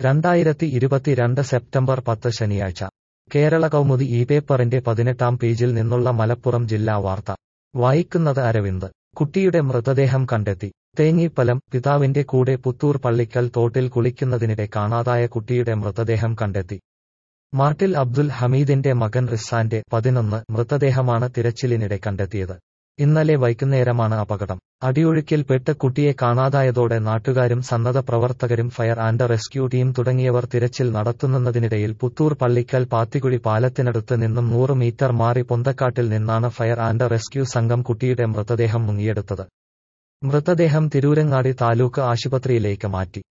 രണ്ടായിരത്തി ഇരുപത്തിരണ്ട് സെപ്റ്റംബർ പത്ത് ശനിയാഴ്ച കേരള കൗമുദി ഈ പേപ്പറിന്റെ പതിനെട്ടാം പേജിൽ നിന്നുള്ള മലപ്പുറം ജില്ലാ വാർത്ത വായിക്കുന്നത് അരവിന്ദ് കുട്ടിയുടെ മൃതദേഹം കണ്ടെത്തി തേങ്ങീപ്പലം പിതാവിന്റെ കൂടെ പുത്തൂർ പള്ളിക്കൽ തോട്ടിൽ കുളിക്കുന്നതിനിടെ കാണാതായ കുട്ടിയുടെ മൃതദേഹം കണ്ടെത്തി മാട്ടിൽ അബ്ദുൽ ഹമീദിന്റെ മകൻ റിസാന്റെ പതിനൊന്ന് മൃതദേഹമാണ് തിരച്ചിലിനിടെ കണ്ടെത്തിയത് ഇന്നലെ വൈകുന്നേരമാണ് അപകടം അടിയൊഴുക്കിൽപ്പെട്ട് കുട്ടിയെ കാണാതായതോടെ നാട്ടുകാരും സന്നദ്ധ പ്രവർത്തകരും ഫയർ ആൻഡ് റെസ്ക്യൂ ടീം തുടങ്ങിയവർ തിരച്ചിൽ നടത്തുന്നതിനിടയിൽ പുത്തൂർ പള്ളിക്കൽ പാത്തിക്കുഴി പാലത്തിനടുത്ത് നിന്നും നൂറ് മീറ്റർ മാറി പൊന്തക്കാട്ടിൽ നിന്നാണ് ഫയർ ആൻഡ് റെസ്ക്യൂ സംഘം കുട്ടിയുടെ മൃതദേഹം മുങ്ങിയെടുത്തത് മൃതദേഹം തിരൂരങ്ങാടി താലൂക്ക് ആശുപത്രിയിലേക്ക് മാറ്റി